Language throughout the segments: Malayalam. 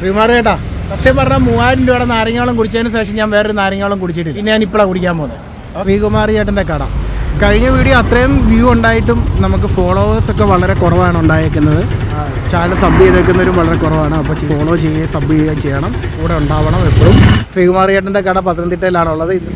ശ്രീമാർ ചേട്ടാ സത്യം പറഞ്ഞാൽ മൂവായിരം രൂപയുടെ നാരങ്ങാവളം കുടിച്ചതിന് ശേഷം ഞാൻ വേറൊരു നാരങ്ങാവളം കുടിച്ചിട്ടില്ല പിന്നെ ഞാൻ ഇപ്പോഴാണ് കുടിക്കാൻ പോകുന്നത് ശ്രീകുമാർ ചേട്ടൻ്റെ കട കഴിഞ്ഞ വീഡിയോ അത്രയും വ്യൂ ഉണ്ടായിട്ടും നമുക്ക് ഫോളോവേഴ്സ് ഒക്കെ വളരെ കുറവാണ് ഉണ്ടായേക്കുന്നത് ചാനൽ സബ് ചെയ്തേക്കുന്നവരും വളരെ കുറവാണ് അപ്പോൾ ഫോളോ ചെയ്യുകയും സബ് ചെയ്യുകയും ചെയ്യണം കൂടെ ഉണ്ടാവണം എപ്പോഴും ശ്രീകുമാർ ചേട്ടൻ്റെ കട പത്തനംതിട്ടയിലാണുള്ളത് ഇത്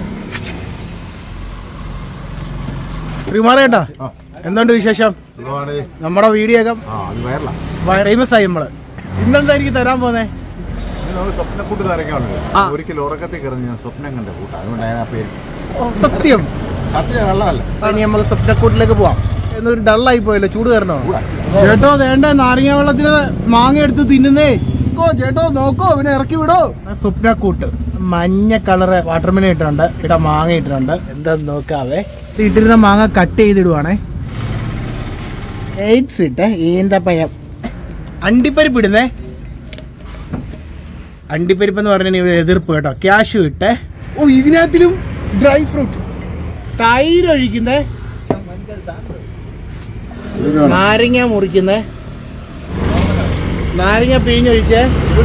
ശ്രീകുമാർ ചേട്ടാ എന്തുണ്ട് വിശേഷം സുഖമാണ് നമ്മുടെ വീഡിയോ ഒക്കെ ആ അത് വയറില ഫേമസ് ആയി നമ്മള് ഇന്നെന്താ എനിക്ക് തരാൻ പോന്നെ നമ്മൾ സ്വപ്നക്കൂട്ട് നിറയ്ക്കാണല്ലോ ആ. ഒരിക്കൽ ഉറക്കത്തിൽ കിടന്ന് ഞാൻ സ്വപ്നം കണ്ട കൂട്ട അതുകൊണ്ട് ഞാൻ ആ പേര് ഓ, സത്യം സത്യം കള്ളതല്ല ഇനി നമുക്ക് സ്വപ്നക്കൂട്ടിലേക്ക് പോവാം എന്നൊരു ഡള്ളായി പോയല്ലോ ചൂട് കയറണോ ചേട്ടോ വേണ്ട നാരങ്ങ വെള്ളത്തിന് മാങ്ങ എടുത്ത് തിന്നുന്നേ നോക്കോ ചേട്ടോ നോക്കോ ഇവനെ ഇറക്കി വിടോ സ്വപ്നക്കൂട്ട് മഞ്ഞ കളറ് വാട്ടർമെലൻ ഇട്ടിട്ടുണ്ട് ഇവിടെ മാങ്ങ ഇട്ടിട്ടുണ്ട് എന്താ നോക്കാവേ ഇത് ഇട്ടിരുന്ന മാങ്ങ കട്ട് ചെയ്തിടുവാണേ എയ്റ്റ്സ് ഇട്ട് ഈന്തപ്പഴം അണ്ടിപ്പരിപ്പ് ഇടുന്നേ അണ്ടിപ്പരിപ്പ് എന്ന് പറഞ്ഞാൽ ഇവിടെ എതിർപ്പ് കേട്ടോ ക്യാഷ് ഇട്ട് ഓ ഇതിനകത്തിലും ഡ്രൈ ഫ്രൂട്ട് തൈര് ഒഴിക്കുന്നേ നാരങ്ങ മുറിക്കുന്നേ നാരങ്ങ പിഴിഞ്ഞൊഴിച്ചേ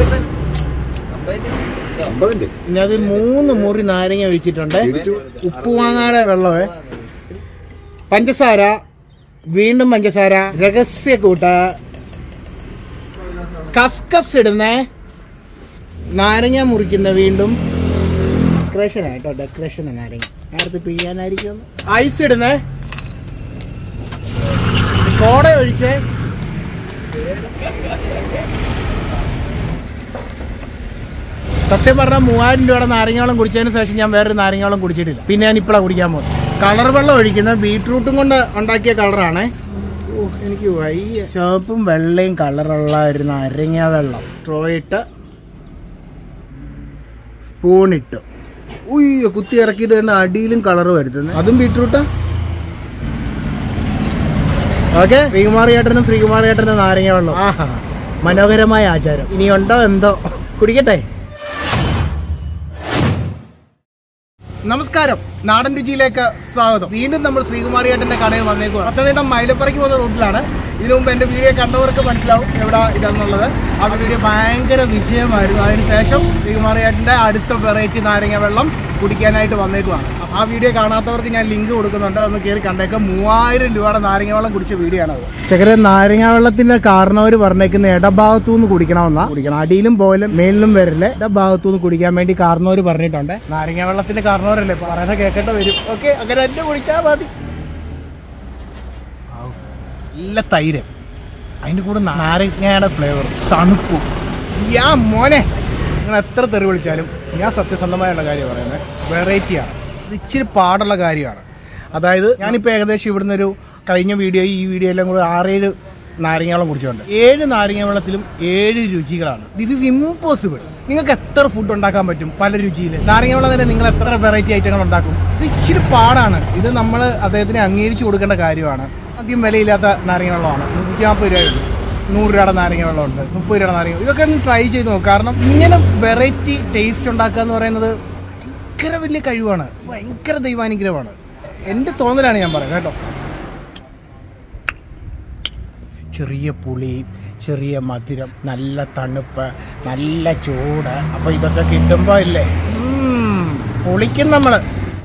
അമ്പതിന്റെ ഇതിനകത്ത് മൂന്ന് മുറി നാരങ്ങ ഒഴിച്ചിട്ടുണ്ട് ഉപ്പുമാങ്ങാടെ വെള്ളമേ പഞ്ചസാര വീണ്ടും പഞ്ചസാര രഹസ്യ കൂട്ട കസ്കസ് ഇടുന്നേ നാരങ്ങ മുറിക്കുന്ന വീണ്ടും ഡെക്കറേഷൻ ആയിട്ടോ ഡെക്കറേഷൻ നാരങ്ങ നേരത്തെ പിഴിയാനായിരിക്കും ഐസ് ഇടുന്നേ സോഡ ഒഴിച്ചേ സത്യം പറഞ്ഞാൽ മൂവായിരം രൂപയുടെ നാരങ്ങാവളം കുടിച്ചതിന് ശേഷം ഞാൻ വേറൊരു നാരങ്ങാവളം കുടിച്ചിട്ടില്ല പിന്നെ ഞാൻ ഇപ്പോഴാണ് കുടിക്കാൻ പോകുന്നത് കളർ വെള്ളം ഒഴിക്കുന്നത് ബീട്രൂട്ടും കൊണ്ട് ഉണ്ടാക്കിയ കളറാണ് ഓ എനിക്ക് വയ്യ ചുവപ്പും വെള്ളയും കളറുള്ള ഒരു നാരങ്ങ വെള്ളം സ്ട്രോ ഇട്ട് സ്പൂണിട്ട് ഉയ്യോ കുത്തി ഇറക്കിയിട്ട് തന്നെ അടിയിലും കളർ വരുത്തുന്നത് അതും ബീട്രൂട്ടാ ഓക്കെ ശ്രീകുമാർ ചേട്ടനും ശ്രീകുമാർ ചേട്ടനും നാരങ്ങ വെള്ളം ആഹാ മനോഹരമായ ആചാരം ഇനിയുണ്ടോ എന്തോ കുടിക്കട്ടെ നമസ്കാരം നാടൻ രുചിയിലേക്ക് സ്വാഗതം വീണ്ടും നമ്മൾ ശ്രീകുമാർ ചേട്ടന്റെ കടയിൽ വന്നേക്കുക പത്തനംതിട്ട മൈലപ്പുറയ്ക്ക് പോകുന്ന റൂട്ടിലാണ് ഇതിനു മുമ്പ് എൻ്റെ വീഡിയോ കണ്ടവർക്ക് മനസ്സിലാവും എവിടെ ഇതെന്നുള്ളത് ആ വീഡിയോ ഭയങ്കര വിജയമായിരുന്നു അതിനുശേഷം ശ്രീകുമാർ ചേട്ടൻ്റെ അടുത്ത വെറൈറ്റി നാരങ്ങ വെള്ളം കുടിക്കാനായിട്ട് വന്നേക്കുവാണ് ആ വീഡിയോ കാണാത്തവർക്ക് ഞാൻ ലിങ്ക് കൊടുക്കുന്നുണ്ട് ഒന്ന് കയറി കണ്ടേക്കാം മൂവായിരം രൂപയുടെ നാരങ്ങ വെള്ളം കുടിച്ച വീഡിയോ ആണ് അത് ചക്കര നാരങ്ങ വെള്ളത്തിന്റെ കാരണവർ പറഞ്ഞേക്കുന്ന ഇടഭാഗത്തു നിന്ന് കുടിക്കണമെന്നാ കുടിക്കണം അടിയിലും പോലും മേലിലും വരില്ല ഇടഭാഗത്തു നിന്ന് കുടിക്കാൻ വേണ്ടി കാരണവർ പറഞ്ഞിട്ടുണ്ട് നാരങ്ങ വെള്ളത്തിന്റെ കാരണവരല്ലേ പറയുന്നത് കേൾക്കേണ്ട വരും ഓക്കെ അങ്ങനെ എന്നെ കുടിച്ചാൽ മതി നല്ല തൈര് അതിൻ്റെ കൂടെ നാരങ്ങയുടെ ഫ്ലേവർ തണുപ്പും യാ മോനെ നിങ്ങൾ എത്ര തെറി വിളിച്ചാലും ഞാൻ സത്യസന്ധമായുള്ള കാര്യം പറയുന്നത് വെറൈറ്റിയാണ് ഇത് ഇച്ചിരി പാടുള്ള കാര്യമാണ് അതായത് ഞാനിപ്പോൾ ഏകദേശം ഇവിടുന്ന് ഒരു കഴിഞ്ഞ വീഡിയോ ഈ വീഡിയോ എല്ലാം കൂടെ ആറേഴ് നാരങ്ങവെള്ളം കുടിച്ചിട്ടുണ്ട് ഏഴ് നാരങ്ങ വെള്ളത്തിലും ഏഴ് രുചികളാണ് ദിസ് ഈസ് ഇമ്പോസിബിൾ നിങ്ങൾക്ക് എത്ര ഫുഡ് ഉണ്ടാക്കാൻ പറ്റും പല രുചിയിൽ നാരങ്ങ വെള്ളം തന്നെ നിങ്ങൾ എത്ര വെറൈറ്റി ഐറ്റങ്ങൾ ഉണ്ടാക്കും ഇത് ഇച്ചിരി പാടാണ് ഇത് നമ്മൾ അദ്ദേഹത്തിന് അംഗീകരിച്ചു കൊടുക്കേണ്ട കാര്യമാണ് അധികം വിലയില്ലാത്ത നാരങ്ങ വെള്ളമാണ് നൂറ്റി നാൽപ്പത് രൂപയുള്ളൂ നൂറ് രൂപയുടെ നാരങ്ങ വെള്ളമുണ്ട് മുപ്പത് രൂപയുടെ നാരങ്ങ ഇതൊക്കെ ഒന്ന് ട്രൈ ചെയ്ത് നോക്കുക കാരണം ഇങ്ങനെ വെറൈറ്റി ടേസ്റ്റ് ഉണ്ടാക്കുക എന്ന് പറയുന്നത് ഭയങ്കര വലിയ കഴിവാണ് ഭയങ്കര ദൈവാനുഗ്രഹമാണ് എൻ്റെ തോന്നലാണ് ഞാൻ പറയുന്നത് കേട്ടോ ചെറിയ പുളി ചെറിയ മധുരം നല്ല തണുപ്പ് നല്ല ചൂട് അപ്പോൾ ഇതൊക്കെ കിട്ടുമ്പോൾ ഇല്ലേ ഉം, പൊളിക്കും നമ്മൾ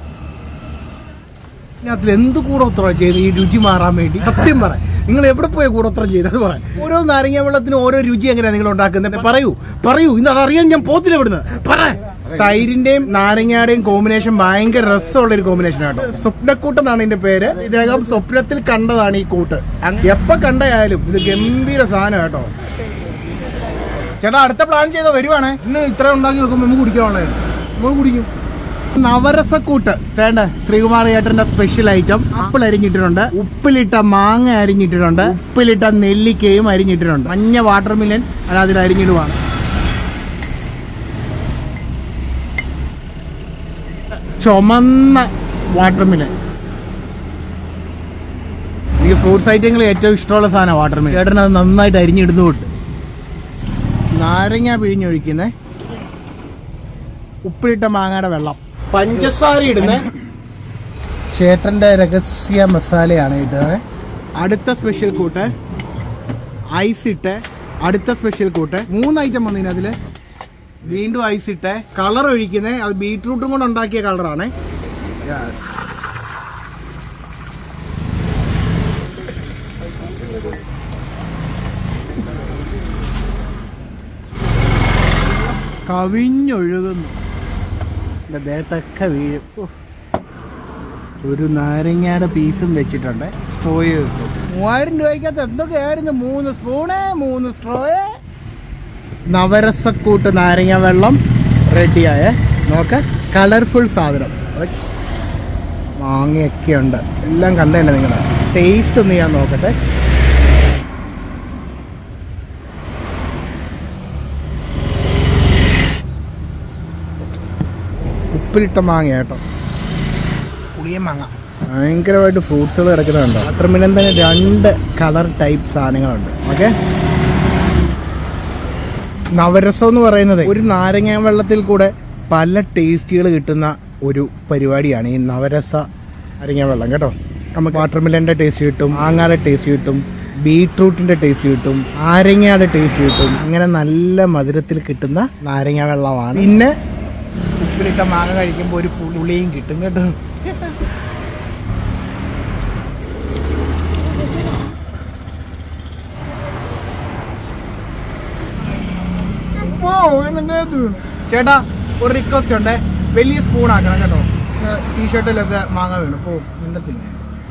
അതിൽ എന്ത് കൂടോത്രം ചെയ്ത് ഈ രുചി മാറാൻ വേണ്ടി സത്യം പറ നിങ്ങൾ എവിടെ പോയ കൂടോത്രം ചെയ്ത് അത് പറയാം ഓരോ നാരങ്ങ വെള്ളത്തിന് ഓരോ രുചി എങ്ങനെയാണ് നിങ്ങൾ ഉണ്ടാക്കുന്നത് പറയൂ പറയൂ ഇന്ന് അറിയാൻ ഞാൻ പോത്തില്ല ഇവിടുന്ന് പറ തൈരിന്റെയും നാരങ്ങയുടെയും കോമ്പിനേഷൻ ഭയങ്കര രസമുള്ള ഒരു കോമ്പിനേഷൻ ആട്ടോ സ്വപ്നക്കൂട്ട് എന്നാണ് ഇതിന്റെ പേര് ഇദ്ദേഹം സ്വപ്നത്തിൽ കണ്ടതാണ് ഈ കൂട്ട് അങ്ങ് എപ്പോ കണ്ടായാലും ഇത് ഗംഭീര സാധനം കേട്ടോ ചേട്ടാ അടുത്ത പ്ലാൻ ചെയ്ത വരുവാണേ ഇന്ന് ഇത്ര ഉണ്ടാക്കി വെക്കുമ്പോൾ നമുക്ക് കുടിക്കാനുള്ളത് നമ്മൾ കുടിക്കും നവരസക്കൂട്ട് തേണ്ട ശ്രീകുമാർ ചേട്ടന്റെ സ്പെഷ്യൽ ഐറ്റം ആപ്പിൾ അരിഞ്ഞിട്ടിട്ടുണ്ട് ഉപ്പിലിട്ട മാങ്ങ അരിഞ്ഞിട്ടിട്ടുണ്ട് ഉപ്പിലിട്ട നെല്ലിക്കയും അരിഞ്ഞിട്ടിട്ടുണ്ട് മഞ്ഞ വാട്ടർ മില്ലൻ അത് അതിൽ അരിഞ്ഞിടുവാണ് ചുമന്ന വാട്ടർ മില്ലൻ എനിക്ക് ഫ്രൂട്ട്സ് ഐറ്റങ്ങൾ ഏറ്റവും ഇഷ്ടമുള്ള സാധനമാണ് വാട്ടർ മില്ലൻ ചേട്ടൻ അത് നന്നായിട്ട് അരിഞ്ഞിടുന്നു തൊട്ട് നാരങ്ങ പിഴിഞ്ഞൊഴിക്കുന്നേ ഉപ്പിലിട്ട മാങ്ങയുടെ വെള്ളം പഞ്ചസാര ഇടുന്നേ ചേട്ടൻ്റെ രഹസ്യ മസാലയാണ് ഇടുന്നത് അടുത്ത സ്പെഷ്യൽ കൂട്ട് ഐസ് ഇട്ട് അടുത്ത സ്പെഷ്യൽ കൂട്ട് മൂന്ന് ഐറ്റം വന്നതിന് അതിൽ വീണ്ടും ഐസ് ഇട്ടേ കളർ ഒഴിക്കുന്നത് അത് ബീട്രൂട്ടും കൊണ്ട് ഉണ്ടാക്കിയ കളറാണ് യെസ് കവിഞ്ഞൊഴുകുന്നു എൻ്റെ ദേഹത്തൊക്കെ വീഴും ഉഫ്. ഒരു നാരങ്ങയുടെ പീസും വെച്ചിട്ടുണ്ട് സ്ട്രോയ് കിട്ടും മൂവായിരം രൂപയ്ക്കകത്ത് എന്തൊക്കെയായിരുന്നു മൂന്ന് സ്പൂണ് മൂന്ന് സ്ട്രോയ് നവരസക്കൂട്ട് നാരങ്ങ വെള്ളം റെഡിയായ നോക്ക് കളർഫുൾ സാധനം ഓയ്. മാങ്ങയൊക്കെ ഉണ്ട് എല്ലാം കണ്ടല്ലേ നിങ്ങൾ ടേസ്റ്റ് ഒന്ന് ഞാൻ നോക്കട്ടെ ഉപ്പിലിട്ട മാങ്ങ കേട്ടോ പുളിയ മാങ്ങ ഭയങ്കരമായിട്ട് ഫ്രൂട്ട്സുകൾ കിടക്കുന്നുണ്ട് വാട്ടർമിലൻ തന്നെ രണ്ട് കളർ ടൈപ്പ് സാധനങ്ങളുണ്ട് ഓക്കെ നവരസം എന്ന് പറയുന്നത് ഒരു നാരങ്ങ വെള്ളത്തിൽ കൂടെ പല ടേസ്റ്റുകൾ കിട്ടുന്ന ഒരു പരിപാടിയാണ് ഈ നവരസ നാരങ്ങ വെള്ളം കേട്ടോ നമുക്ക് വാട്ടർമിലൻ്റെ ടേസ്റ്റ് കിട്ടും മാങ്ങയുടെ ടേസ്റ്റ് കിട്ടും ബീട്രൂട്ടിൻ്റെ ടേസ്റ്റ് കിട്ടും നാരങ്ങയുടെ ടേസ്റ്റ് കിട്ടും അങ്ങനെ നല്ല മധുരത്തിൽ കിട്ടുന്ന നാരങ്ങ വെള്ളമാണ് പിന്നെ ഉപ്പിലിട്ട മാങ്ങ കഴിക്കുമ്പോൾ ഒരു പുളിയും കിട്ടും കേട്ടോ ഓ, ഇതെന്താ ഇത്? ചേട്ടാ ഒരു റിക്വസ്റ്റ് ഉണ്ടേ വലിയ സ്പൂൺ ആക്കണം കേട്ടോ ടീഷർട്ടിലൊക്കെ മാങ്ങ വീണു പോ മിണ്ടത്തില്ല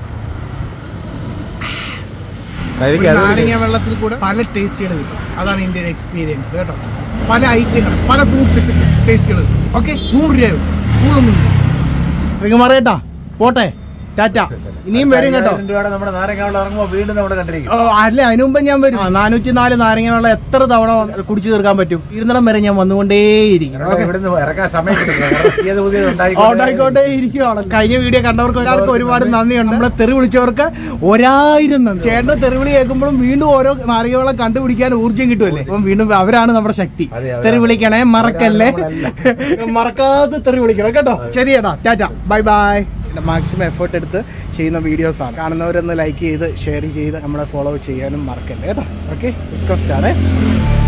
ഒരു നാരങ്ങ വെള്ളത്തിൽ കൂടെ പല ടേസ്റ്റുകൾ കിട്ടും അതാണ് എൻ്റെ ഒരു എക്സ്പീരിയൻസ് കേട്ടോ പല ഐറ്റങ്ങൾ പല ഫ്രൂട്ട്സ് ടേസ്റ്റുകൾ ഓക്കെ നൂറ് രൂപ കൂടുതലൊന്നും ശ്രീകുമാറേട്ടാ പോട്ടെ ടാറ്റ ഇനിയും വരും കേട്ടോ രൂപയുടെ നമ്മുടെ നാരങ്ങ വെള്ളം ഇറങ്ങുമ്പോൾ വീണ്ടും നമ്മുടെ കണ്ടിരിക്കും ഓ, അല്ല അതിനു മുമ്പ് ഞാൻ വരും നാനൂറ്റി നാല് നാരങ്ങ വെള്ളം എത്ര തവണ വന്ന് കുടിച്ചു തീർക്കാൻ പറ്റും ഇരുന്നിടം വരെ ഞാൻ വന്നുകൊണ്ടേയിരിക്കും ഓക്കെ ഇവിടുന്ന് ഇറക്കാൻ സമയം കിട്ടില്ല. പുതിയത് പുതിയത് ഉണ്ടായിക്കോട്ടെ ഇരിക്കുവാണ് കഴിഞ്ഞ വീഡിയോ കണ്ടവർക്ക് എല്ലാവർക്കും ഒരുപാട് നന്ദിയുണ്ട് നമ്മളെ തെറി വിളിച്ചവർക്ക് ഒരായിരം നന്ദി ചേട്ടന്റെ തെറിവിളി കേൾക്കുമ്പോഴും വീണ്ടും ഓരോ നാരകവെള്ളം കണ്ടുപിടിക്കാൻ ഊർജ്ജം കിട്ടുമല്ലേ അപ്പം വീണ്ടും അവരാണ് നമ്മുടെ ശക്തി അതെ, അവരാണ്. തെറി വിളിക്കണേ മറക്കല്ലേ മറക്കാതെ തെറി വിളിക്കണം കേട്ടോ ശരി ചേട്ടാ tata bye bye maximum effort എടുത്ത് ചെയ്യുന്ന വീഡിയോസ് ആണ് കാണുന്നവരൊന്ന് ലൈക്ക് ചെയ്ത് ഷെയർ ചെയ്ത് നമ്മളെ ഫോളോ ചെയ്യാനും മറക്കല്ലേ കേട്ടോ ഓക്കെ റിക്വസ്റ്റ് ആണ്